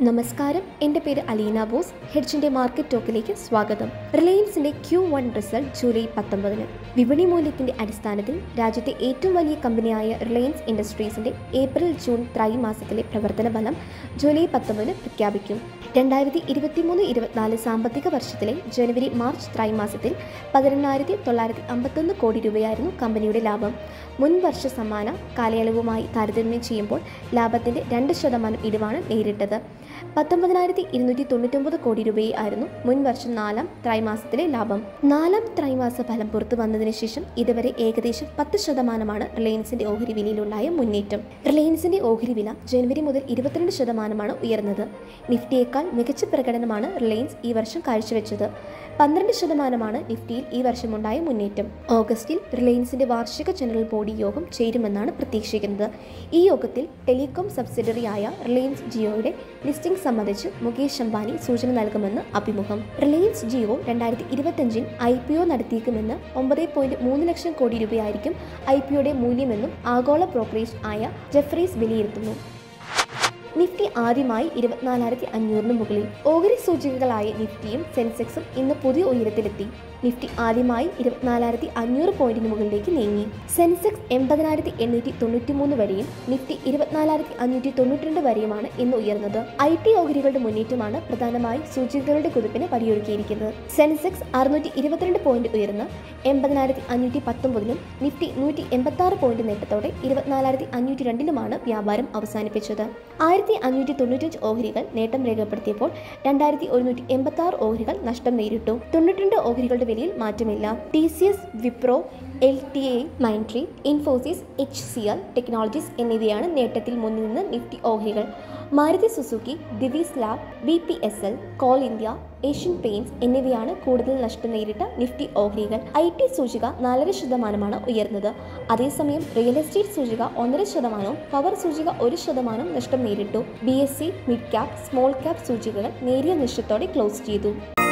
നമസ്കാരം എൻ്റെ പേര് അലീന ബോസ് ഹെഡ്ജിൻ്റെ മാർക്കറ്റ് ടോക്കിലേക്ക് സ്വാഗതം റിലയൻസിൻ്റെ ക്യൂ വൺ റിസൾട്ട് ജൂലൈ പത്തൊമ്പതിന് വിപണി മൂല്യത്തിൻ്റെ അടിസ്ഥാനത്തിൽ രാജ്യത്തെ ഏറ്റവും വലിയ കമ്പനിയായ റിലയൻസ് ഇൻഡസ്ട്രീസിൻ്റെ ഏപ്രിൽ ജൂൺ ത്രൈമാസത്തിലെ പ്രവർത്തന ഫലം ജൂലൈ പത്തൊമ്പതിന് പ്രഖ്യാപിക്കും രണ്ടായിരത്തി ഇരുപത്തിമൂന്ന് ഇരുപത്തിനാല് സാമ്പത്തിക വർഷത്തിലെ ജനുവരി മാർച്ച് ത്രൈമാസത്തിൽ പതിനെണ്ണായിരത്തി തൊള്ളായിരത്തി അമ്പത്തൊന്ന് കോടി രൂപയായിരുന്നു കമ്പനിയുടെ ലാഭം മുൻ വർഷ സമാന കാലയളവുമായി താരതമ്യം ചെയ്യുമ്പോൾ ലാഭത്തിൻ്റെ രണ്ട് ശതമാനം ഇടിവാണ് നേരിട്ടത് പത്തൊമ്പതിനായിരത്തി ഇരുന്നൂറ്റി തൊണ്ണൂറ്റൊമ്പത് കോടി രൂപയായിരുന്നു മുൻ വർഷം നാലാം ത്രൈമാസത്തിലെ ലാഭം നാലാം ത്രൈമാസ ഫലം പുറത്തു വന്നതിന് ശേഷം ഇതുവരെ ഏകദേശം പത്ത് ശതമാനമാണ് റിലയൻസിന്റെ ഓഹരി വിലയിലുണ്ടായ മുന്നേറ്റം റിലയൻസിന്റെ ഓഹരി വില ജനുവരി മുതൽ ഇരുപത്തിരണ്ട് ശതമാനമാണ് ഉയർന്നത് നിഫ്റ്റിയേക്കാൾ മികച്ച പ്രകടനമാണ് റിലയൻസ് ഈ വർഷം കാഴ്ചവെച്ചത് പന്ത്രണ്ട് ശതമാനമാണ് നിഫ്റ്റിയിൽ ഈ വർഷമുണ്ടായ മുന്നേറ്റം ഓഗസ്റ്റിൽ റിലയൻസിന്റെ വാർഷിക ജനറൽ ബോഡി യോഗം ചേരുമെന്നാണ് പ്രതീക്ഷിക്കുന്നത് ഈ യോഗത്തിൽ ടെലികോം സബ്സിഡറിയായ റിലയൻസ് ജിയോയുടെ ലിസ്റ്റിംഗ് സംബന്ധിച്ച് മുകേഷ് അംബാനി സൂചന നൽകുമെന്ന് അഭിമുഖം റിലയൻസ് ജിയോ രണ്ടായിരത്തി ഇരുപത്തഞ്ചിൽ ഐ പി ഒ നടത്തിയേക്കുമെന്ന് ഒമ്പത് പോയിന്റ് മൂന്ന് ലക്ഷം കോടി രൂപയായിരിക്കും ഐ പി ഒയുടെ മൂല്യമെന്നും ആഗോള ബ്രോക്കറേജ് ആയ ജെഫ്രീസ് വിലയിരുത്തുന്നു നിഫ്റ്റി ആദ്യമായി ഇരുപത്തിനാലായിരത്തി അഞ്ഞൂറിന് മുകളിൽ ഓഹരി സൂചികകളായ നിഫ്റ്റിയും സെൻസെക്സും ഇന്ന് പുതിയ ഉയരത്തിലെത്തി നിഫ്റ്റി ആദ്യമായി ഇരുപത്തിനാലായിരത്തി അഞ്ഞൂറ് പോയിന്റിന് മുകളിലേക്ക് നീങ്ങി സെൻസെക്സ് എൺപതിനായിരത്തി എണ്ണൂറ്റി തൊണ്ണൂറ്റി മൂന്ന് വരെയും നിഫ്റ്റി ഇരുപത്തിനാലായിരത്തി അഞ്ഞൂറ്റി തൊണ്ണൂറ്റിരണ്ട് വരെയുമാണ് ഇന്ന് ഉയർന്നത് ഐ ടി ഓഹരികളുടെ മുന്നേറ്റമാണ് പ്രധാനമായി സൂചികകളുടെ കുതിപ്പിന് വഴിയൊരുക്കിയിരിക്കുന്നത് സെൻസെക്സ് അറുന്നൂറ്റി ഇരുപത്തിരണ്ട് പോയിന്റ് ഉയർന്ന് എൺപതിനായിരത്തി അഞ്ഞൂറ്റി പത്തൊമ്പതിലും നിഫ്റ്റി നൂറ്റി എൺപത്തി ആറ് പോയിന്റ് നേട്ടത്തോടെ ഇരുപത്തിനാലായിരത്തി അഞ്ഞൂറ്റി രണ്ടിലുമാണ് വ്യാപാരം അവസാനിപ്പിച്ചത് ആയിരത്തി അഞ്ഞൂറ്റി തൊണ്ണൂറ്റഞ്ച് ഓഹരികൾ നേട്ടം രേഖപ്പെടുത്തിയപ്പോൾ രണ്ടായിരത്തി ഒരുന്നൂറ്റി എൺപത്തി ആറ് ഓഹരികൾ നഷ്ടം നേരിട്ടു തൊണ്ണൂറ്റിരണ്ട് ഓഹരികളുടെ വിലയിൽ മാറ്റമില്ല T C S Wipro L T A Mindtree Infosys H C L technologies എന്നിവയാണ് നേട്ടത്തിൽ മുന്നിൽ നിന്ന് നിഫ്റ്റി ഓഹരികൾ Maruti Suzuki Divi's lab B P S L Coal India Asian Paints എന്നിവയാണ് കൂടുതൽ നഷ്ടം നേരിട്ട നിഫ്റ്റി ഓഹരികൾ ഐ ടി സൂചിക നാലര ശതമാനമാണ് ഉയർന്നത് അതേസമയം റിയൽ എസ്റ്റേറ്റ് സൂചിക ഒന്നര ശതമാനവും പവർ സൂചിക ഒരു ശതമാനം നഷ്ടം നേരിട്ടു B S C mid cap small cap സൂചികകൾ നേരിയ നഷ്ടത്തോടെ ക്ലോസ് ചെയ്തു